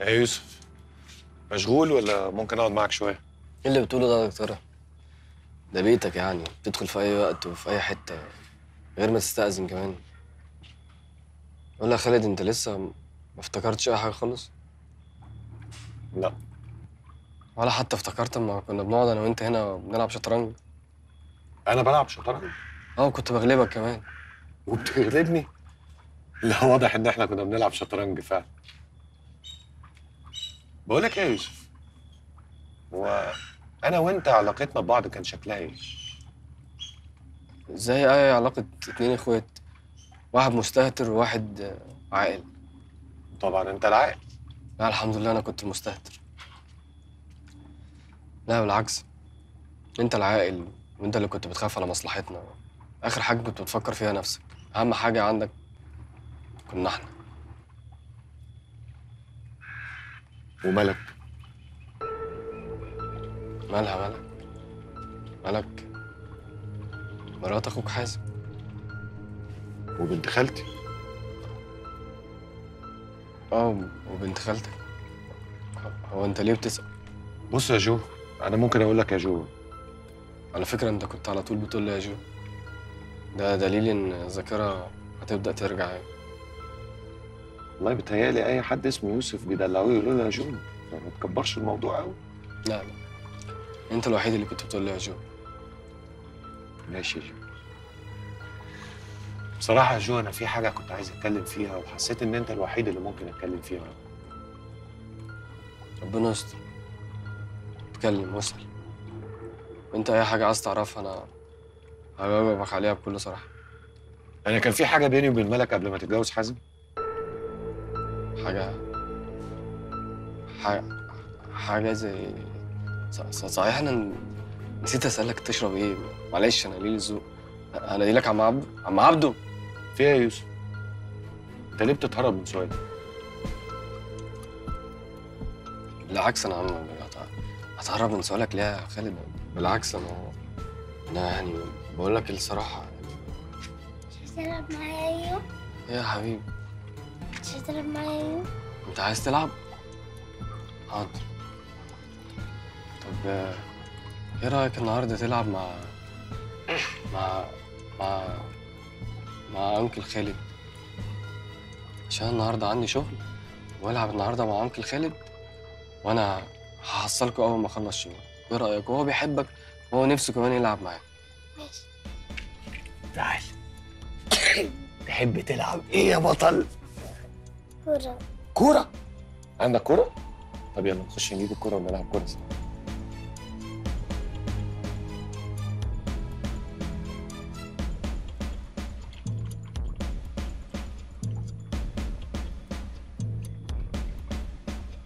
يا يوسف مشغول ولا ممكن اقعد معاك شويه ايه اللي بتقوله ده يا دكتورة؟ ده بيتك يعني تدخل في أي وقت وفي أي حتة غير ما تستأذن كمان ولا يا خالد أنت لسه ما افتكرتش أي حاجة خالص؟ لا ولا حتى افتكرت لما كنا بنقعد أنا وأنت هنا بنلعب شطرنج انا بلعب شطرنج أه كنت بغلبك كمان وبتغلبني لا واضح ان احنا كنا بنلعب شطرنج فعلا بقول لك ايه يا يوسف هو انا وانت علاقتنا ببعض كان شكلها ايه زي أي علاقة اتنين إخوات واحد مستهتر وواحد آه، عاقل طبعا انت العاقل لا الحمد لله أنا كنت المستهتر لا بالعكس أنت العاقل وأنت اللي كنت بتخاف على مصلحتنا آخر حاجة كنت بتفكر فيها نفسك أهم حاجة عندك كنا إحنا وملك مالها مالك مالك مرات أخوك حازم وبنت خالتي اه وبنت خالتك هو أنت ليه بتسأل؟ بص يا جو انا ممكن اقول لك يا جو على فكرة أنت كنت على طول بتقول لي يا جو ده دليل إن الذاكرة هتبدأ ترجع يعني والله بيتهيألي اي حد اسمه يوسف بيدلعوه يقولوا له يا جو ما تكبرش الموضوع قوي لا لا أنت الوحيد اللي كنت بتقول لي يا جو ماشي يا جو بصراحة يا جو أنا في حاجة كنت عايز أتكلم فيها وحسيت إن أنت الوحيد اللي ممكن أتكلم فيها ربنا يستر اتكلم واسأل أنت أي حاجة عايز تعرفها أنا هجاوبك عليها بكل صراحة أنا كان في حاجة بيني وبين ملك قبل ما تتجوز حازم حاجة حاجة حاجة زي ص- ص- صحيح أنا نسيت أسألك تشرب إيه معلش أنا ليه الذوق أنا لك عم عبده عم عبده في إيه يا يوسف؟ أنت ليه بتتهرب من سؤالي؟ بالعكس أنا عم هت- هتهرب من سؤالك ليه يا خالد بالعكس أنا أنا يعني بقول لك الصراحة مش هتلعب معايا ايوه إيه يا حبيبي مش هتلعب معايا ايوه أنت عايز تلعب؟ حاضر طب آه، إيه رأيك النهاردة تلعب مع مع مع مع أنكل خالد عشان النهاردة عندي شغل والعب النهاردة مع أنكل خالد وأنا هحصلكوا أول ما أخلص شغل إيه رأيك؟ وهو بيحبك وهو نفسه كمان يلعب معاك ماشي تعال تحب تلعب إيه يا بطل؟ كورة كورة عندك كورة؟ طب يلا نخش نجيب الكورة ونلعب كورة سوا